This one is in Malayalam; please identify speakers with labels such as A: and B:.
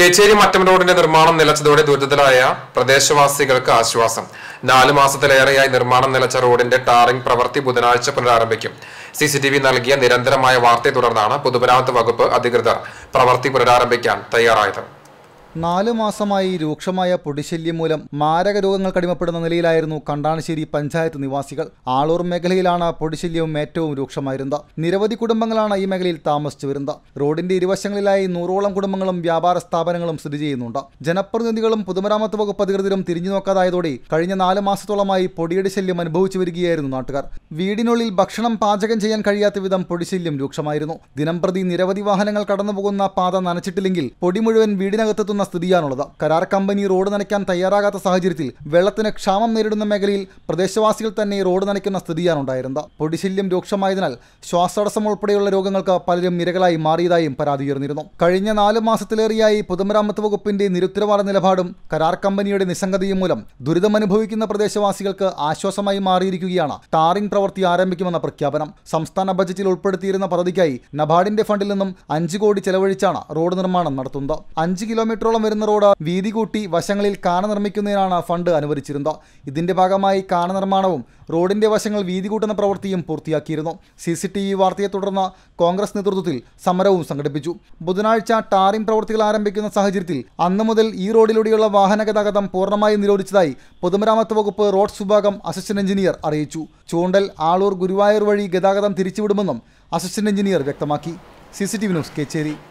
A: കേച്ചേരി മറ്റം റോഡിന്റെ നിർമ്മാണം നിലച്ചതോടെ ദുരിതത്തിലായ പ്രദേശവാസികൾക്ക് ആശ്വാസം നാല് മാസത്തിലേറെയായി നിർമ്മാണം നിലച്ച റോഡിന്റെ ടാറിംഗ് പ്രവൃത്തി ബുധനാഴ്ച പുനരാരംഭിക്കും സി സി ടി വി നൽകിയ നിരന്തരമായ വാർത്തയെ തുടർന്നാണ് പൊതുമരാമത്ത് വകുപ്പ് അധികൃതർ പ്രവൃത്തി പുനരാരംഭിക്കാൻ തയ്യാറായത്
B: നാല് മാസമായി രൂക്ഷമായ പൊടിശല്യം മൂലം മാരക രോഗങ്ങൾക്ക് അടിമപ്പെടുന്ന നിലയിലായിരുന്നു കണ്ടാണശ്ശേരി പഞ്ചായത്ത് നിവാസികൾ ആളൂർ മേഖലയിലാണ് പൊടിശല്യവും ഏറ്റവും രൂക്ഷമായിരുന്നത് നിരവധി കുടുംബങ്ങളാണ് ഈ മേഖലയിൽ താമസിച്ചു വരുന്നത് റോഡിന്റെ ഇരുവശങ്ങളിലായി നൂറോളം കുടുംബങ്ങളും വ്യാപാര സ്ഥാപനങ്ങളും സ്ഥിതി ചെയ്യുന്നുണ്ട് ജനപ്രതിനിധികളും പൊതുമരാമത്ത് വകുപ്പ് അധികൃതരും തിരിഞ്ഞു നോക്കാതായതോടെ കഴിഞ്ഞ നാല് മാസത്തോളമായി പൊടിയുടെ ശല്യം അനുഭവിച്ചു വരികയായിരുന്നു നാട്ടുകാർ വീടിനുള്ളിൽ ഭക്ഷണം പാചകം ചെയ്യാൻ കഴിയാത്ത വിധം പൊടിശല്യം രൂക്ഷമായിരുന്നു ദിനംപ്രതി നിരവധി വാഹനങ്ങൾ കടന്നുപോകുന്ന പാത നനച്ചിട്ടില്ലെങ്കിൽ പൊടി മുഴുവൻ വീടിനകത്തെത്തുന്ന സ്ഥിതിയാണുള്ളത് കരാർ കമ്പനി റോഡ് നനയ്ക്കാൻ തയ്യാറാകാത്ത സാഹചര്യത്തിൽ വെള്ളത്തിന് ക്ഷാമം നേരിടുന്ന മേഖലയിൽ പ്രദേശവാസികൾ തന്നെ റോഡ് നനയ്ക്കുന്ന സ്ഥിതിയാണുണ്ടായിരുന്നത് പൊടിശല്യം രൂക്ഷമായതിനാൽ ശ്വാസതടസ്സം ഉൾപ്പെടെയുള്ള രോഗങ്ങൾക്ക് പലരും ഇരകളായി മാറിയതായും പരാതി ഉയർന്നിരുന്നു കഴിഞ്ഞ നാല് മാസത്തിലേറെയായി പൊതുമരാമത്ത് വകുപ്പിന്റെ നിരുത്തരവാദ നിലപാടും കരാർ കമ്പനിയുടെ നിസ്സംഗതയും മൂലം ദുരിതമനുഭവിക്കുന്ന പ്രദേശവാസികൾക്ക് ആശ്വാസമായി മാറിയിരിക്കുകയാണ് ടാറിംഗ് പ്രവൃത്തി ആരംഭിക്കുമെന്ന പ്രഖ്യാപനം സംസ്ഥാന ബജറ്റിൽ ഉൾപ്പെടുത്തിയിരുന്ന പദ്ധതിക്കായി നബാർഡിന്റെ ഫണ്ടിൽ നിന്നും അഞ്ച് കോടി ചെലവഴിച്ചാണ് റോഡ് നിർമ്മാണം നടത്തുന്നത് അഞ്ച് കിലോമീറ്ററോളം വരുന്ന റോഡ് വീതി കൂട്ടി വശങ്ങളിൽ കാന നിർമ്മിക്കുന്നതിനാണ് ഫണ്ട് അനുവദിച്ചിരുന്നത് ഇതിന്റെ ഭാഗമായി കാന നിർമ്മാണവും റോഡിന്റെ വശങ്ങൾ വീതി കൂട്ടുന്ന പ്രവൃത്തിയും പൂർത്തിയാക്കിയിരുന്നു സി സി ടി വി വാർത്തയെ തുടർന്ന് കോൺഗ്രസ് നേതൃത്വത്തിൽ സമരവും സംഘടിപ്പിച്ചു ബുധനാഴ്ച ടാറിംഗ് പ്രവൃത്തികൾ ആരംഭിക്കുന്ന സാഹചര്യത്തിൽ അന്നു മുതൽ ഈ റോഡിലൂടെയുള്ള വാഹന ഗതാഗതം പൂർണ്ണമായും നിരോധിച്ചതായി പൊതുമരാമത്ത് വകുപ്പ് റോഡ്സ് വിഭാഗം അസിസ്റ്റന്റ് എഞ്ചിനീയർ അറിയിച്ചു ചൂണ്ടൽ ആളൂർ ഗുരുവായൂർ വഴി ഗതാഗതം തിരിച്ചുവിടുമെന്നും അസിസ്റ്റന്റ് എഞ്ചിനീയർ വ്യക്തമാക്കി C C T V news Kecheri